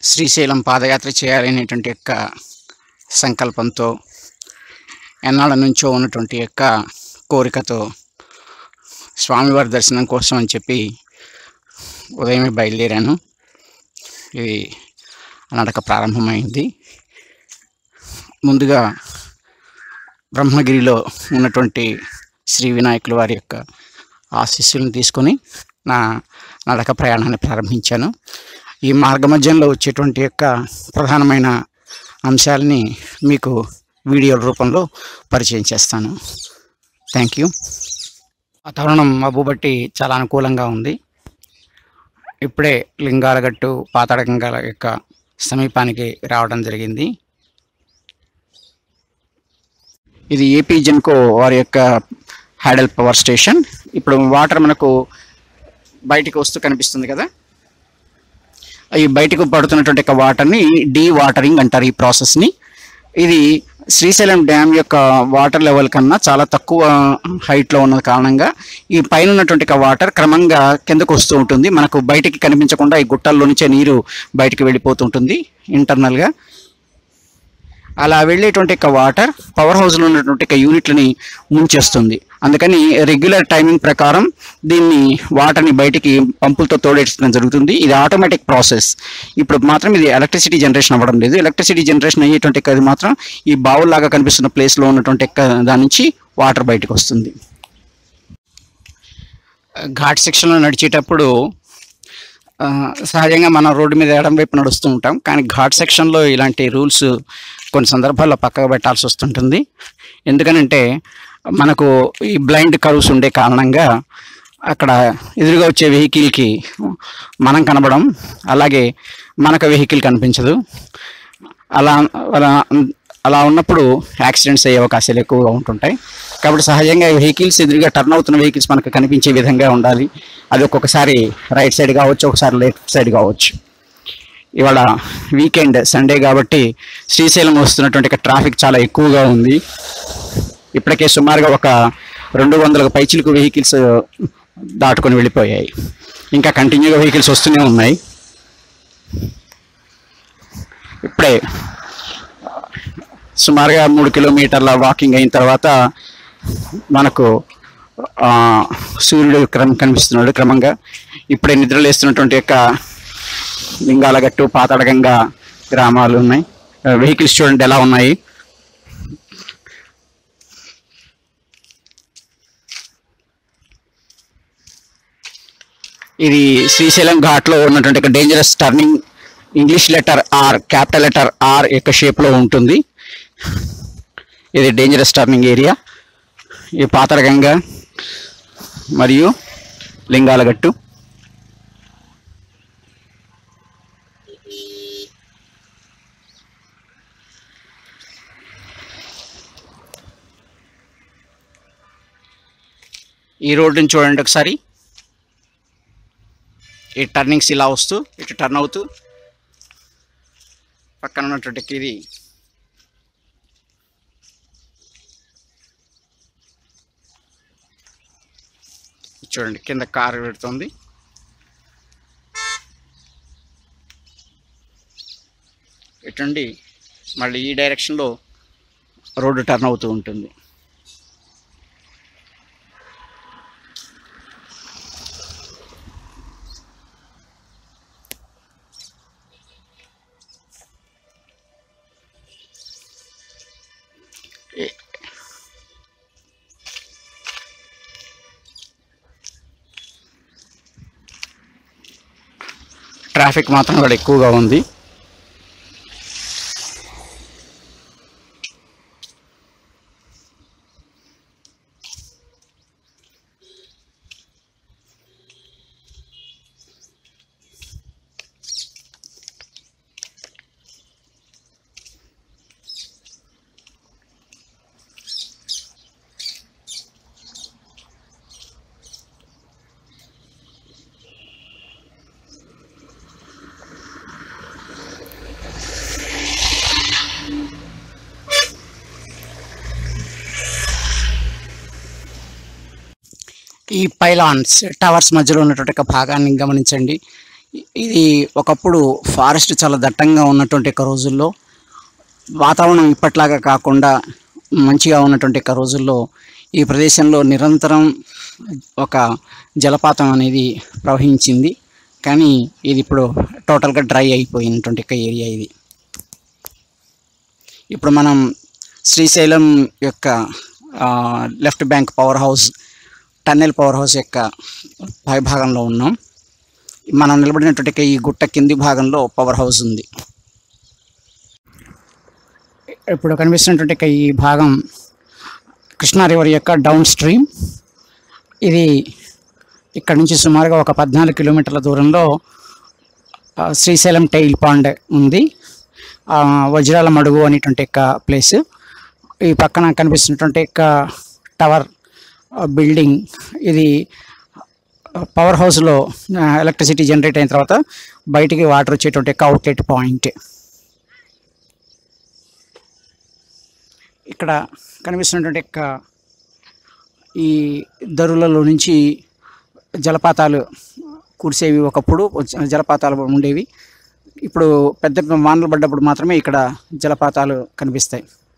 శ్రీశైలం పాదయాత్ర చేయాలనేటువంటి యొక్క సంకల్పంతో ఎన్నాళ్ళ నుంచో ఉన్నటువంటి యొక్క కోరికతో స్వామివారి దర్శనం కోసం అని చెప్పి ఉదయమే బయలుదేరాను ఇది నడక ప్రారంభమైంది ముందుగా బ్రహ్మగిరిలో ఉన్నటువంటి శ్రీ వినాయకుల వారి యొక్క ఆశీస్సులను తీసుకొని నా నడక ప్రయాణాన్ని ప్రారంభించాను ఈ మార్గమధ్యంలో వచ్చేటువంటి యొక్క ప్రధానమైన అంశాలని మీకు వీడియో రూపంలో పరిచయం చేస్తాను థ్యాంక్ యూ వాతావరణం మబ్బు బట్టి చాలా అనుకూలంగా ఉంది ఇప్పుడే లింగాలగట్టు పాతాళగంగాల యొక్క సమీపానికి రావడం జరిగింది ఇది ఏపీ జెన్కో వారి యొక్క హ్యాడల్ పవర్ స్టేషన్ ఇప్పుడు వాటర్ మనకు బయటికి వస్తూ కనిపిస్తుంది కదా ఈ బయటకు పడుతున్నటువంటి యొక్క వాటర్ని డీ వాటరింగ్ అంటారు ఈ ప్రాసెస్ని ఇది శ్రీశైలం డ్యామ్ యొక్క వాటర్ లెవెల్ కన్నా చాలా తక్కువ హైట్లో ఉన్న కారణంగా ఈ పైన ఉన్నటువంటి యొక్క వాటర్ క్రమంగా కిందకు వస్తూ ఉంటుంది మనకు బయటికి కనిపించకుండా ఈ గుట్టల్లో నుంచే నీరు బయటికి వెళ్ళిపోతుంటుంది ఇంటర్నల్గా అలా వెళ్ళేటువంటి యొక్క వాటర్ పవర్ హౌస్లో ఉన్నటువంటి యొక్క యూనిట్లని ముంచేస్తుంది అందుకని రెగ్యులర్ టైమింగ్ ప్రకారం దీన్ని వాటర్ని బయటికి పంపులతో తోడేయడం జరుగుతుంది ఇది ఆటోమేటిక్ ప్రాసెస్ ఇప్పుడు మాత్రం ఇది ఎలక్ట్రిసిటీ జనరేషన్ అవ్వడం లేదు ఎలక్ట్రిసిటీ జనరేషన్ అయ్యేటువంటి అది మాత్రం ఈ బావుల్లాగా కనిపిస్తున్న ప్లేస్లో ఉన్నటువంటి యొక్క దాని నుంచి వాటర్ బయటకు వస్తుంది ఘాట్ సెక్షన్లో నడిచేటప్పుడు ఆ, సహజంగా మనం రోడ్డు మీద ఎడం వైపు నడుస్తూ ఉంటాం కానీ ఘాట్ సెక్షన్లో ఇలాంటి రూల్స్ కొన్ని సందర్భాల్లో పక్కకు పెట్టాల్సి వస్తుంటుంది ఎందుకనంటే మనకు ఈ బ్లైండ్ కర్వ్స్ ఉండే కారణంగా అక్కడ ఎదురుగా వచ్చే వెహికల్కి మనం కనబడం అలాగే మనకు వెహికల్ కనిపించదు అలా అలా అలా ఉన్నప్పుడు యాక్సిడెంట్స్ అయ్యే అవకాశాలు ఎక్కువగా ఉంటుంటాయి కాబట్టి సహజంగా వెహికల్స్ ఎదురుగా టర్న్ అవుతున్న వెహికల్స్ మనకు కనిపించే విధంగా ఉండాలి అది ఒక్కొక్కసారి రైట్ సైడ్ కావచ్చు ఒకసారి లెఫ్ట్ సైడ్ కావచ్చు ఇవాళ వీకెండ్ సండే కాబట్టి శ్రీశైలం వస్తున్నటువంటి ట్రాఫిక్ చాలా ఎక్కువగా ఉంది ఇప్పటికే సుమారుగా ఒక రెండు వందల పైచిలకు వెహికల్స్ దాటుకొని వెళ్ళిపోయాయి ఇంకా కంటిన్యూగా వెహికల్స్ వస్తూనే ఉన్నాయి ఇప్పుడే సుమారుగా మూడు కిలోమీటర్ల వాకింగ్ అయిన తర్వాత మనకు ఆ, సూర్యుడు క్రమం కనిపిస్తున్నాడు క్రమంగా ఇప్పుడే నిద్రలేస్తున్నటువంటి యొక్క లింగాలగట్టు పాతాళగంగా గ్రామాలు ఉన్నాయి వెహికల్స్ చూడండి ఎలా ఉన్నాయి ఇది శ్రీశైలం ఘాట్లో ఉన్నటువంటి dangerous turning English letter R capital letter R యొక్క షేప్లో ఉంటుంది ఇది డేంజరస్ టర్నింగ్ ఏరియా ఈ పాతరగంగ మరియు లింగాలగట్టు ఈ రోడ్డుని చూడండి ఒకసారి ఈ టర్నింగ్స్ ఇలా వస్తూ ఇటు టర్న్ అవుతూ పక్కన ఉన్నటువంటి ఇది చూడండి కింద కారు పెడుతుంది ఇటుండి మళ్ళీ ఈ డైరెక్షన్లో రోడ్డు టర్న్ అవుతూ ఉంటుంది ఏ- ట్రాఫిక్ మాత్రం ఇక్కడ ఎక్కువగా ఉంది ఈ పైలాన్స్ టవర్స్ మధ్యలో ఉన్నటువంటి ఒక భాగాన్ని గమనించండి ఇది ఒకప్పుడు ఫారెస్ట్ చాలా దట్టంగా ఉన్నటువంటి ఒక రోజుల్లో వాతావరణం ఇప్పట్లాగా కాకుండా మంచిగా ఉన్నటువంటి ఒక రోజుల్లో ఈ ప్రదేశంలో నిరంతరం ఒక జలపాతం అనేది ప్రవహించింది కానీ ఇది ఇప్పుడు టోటల్గా డ్రై అయిపోయినటువంటి ఒక ఏరియా ఇది ఇప్పుడు మనం శ్రీశైలం యొక్క ఆ, left bank power house tunnel power house యొక్క పై భాగంలో ఉన్నాం మనం నిలబడినటువంటి ఈ గుట్ట కింది భాగంలో పవర్ హౌస్ ఉంది ఇప్పుడు కనిపిస్తున్నటువంటి ఈ భాగం కృష్ణా రివర్ యొక్క డౌన్ స్ట్రీమ్ ఇది ఇక్కడ నుంచి సుమారుగా ఒక పద్నాలుగు కిలోమీటర్ల దూరంలో ఆ, శ్రీశైలం టైల్ పాండ్ ఉంది ఆ, వజ్రాల మడుగు అనేటువంటి యొక్క ప్లేస్ ఈ పక్కన కనిపిస్తున్నటువంటి యొక్క టవర్ ఆ, బిల్డింగ్ ఇది పవర్ హౌస్లో ఆ, ఎలక్ట్రిసిటీ జనరేట్ అయిన తర్వాత బయటికి వాటర్ వచ్చేటువంటి యొక్క అవుట్లెట్ పాయింట్ ఇక్కడ కనిపిస్తున్నటువంటి యొక్క ఈ దరులలో నుంచి జలపాతాలు కురిసేవి ఒకప్పుడు జలపాతాలు ఉండేవి ఇప్పుడు పెద్ద వానలు పడ్డప్పుడు మాత్రమే ఇక్కడ జలపాతాలు కనిపిస్తాయి